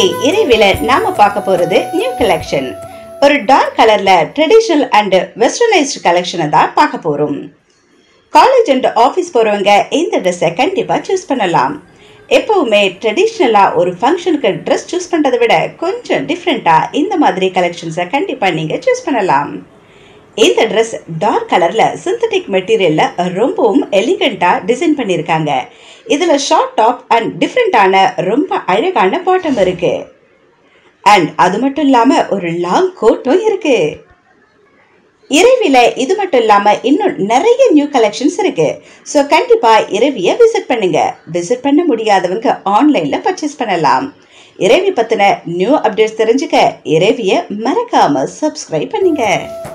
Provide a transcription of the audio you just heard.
இன்னைக்கு இறைவில நாம பார்க்க போறது நியூ கலெக்ஷன் ஒரு டார்க் கலர்ல ட்ரெடிஷனல் அண்ட் வெஸ்டர்னைஸ்ட் கலெக்ஷனை தான் பார்க்க போறோம் காலேஜ் அண்ட் ஆஃபீஸ் போறவங்க இந்த ட்ரெஸ்ஸை கண்டிப்பா சூஸ் பண்ணலாம் எப்பவுமே ட்ரெடிஷ்னலா ஒரு ஃபங்க்ஷனுக்கு ட்ரெஸ் சூஸ் பண்றதை விட கொஞ்சம் டிஃப்ரெண்டா இந்த மாதிரி கலெக்ஷன்ஸை கண்டிப்பா நீங்க சூஸ் பண்ணலாம் இந்த ட்ரெஸ் டார்க் கலர்ல சிந்தட்டிக் மெட்டீரியல்ல ரொம்பவும் எலிகண்டா டிசைன் பண்ணியிருக்காங்க இதுல ஷார்ட் டாப் அண்ட் டிஃப்ரெண்டான ரொம்ப அழகான பாட்டம் இருக்கு அண்ட் அது மட்டும் இல்லாம ஒரு லாங் கோட்டும் இருக்கு இரவில இது மட்டும் இல்லாம இன்னும் நிறைய நியூ கலெக்ஷன்ஸ் இருக்கு ஸோ கண்டிப்பா இரவிய விசிட் பண்ணுங்க விசிட் பண்ண முடியாதவங்க ஆன்லைன்ல பர்ச்சேஸ் பண்ணலாம் இரவி பத்தின நியூ அப்டேட்ஸ் தெரிஞ்சுக்க இரவிய மறக்காம சப்ஸ்கிரைப் பண்ணுங்க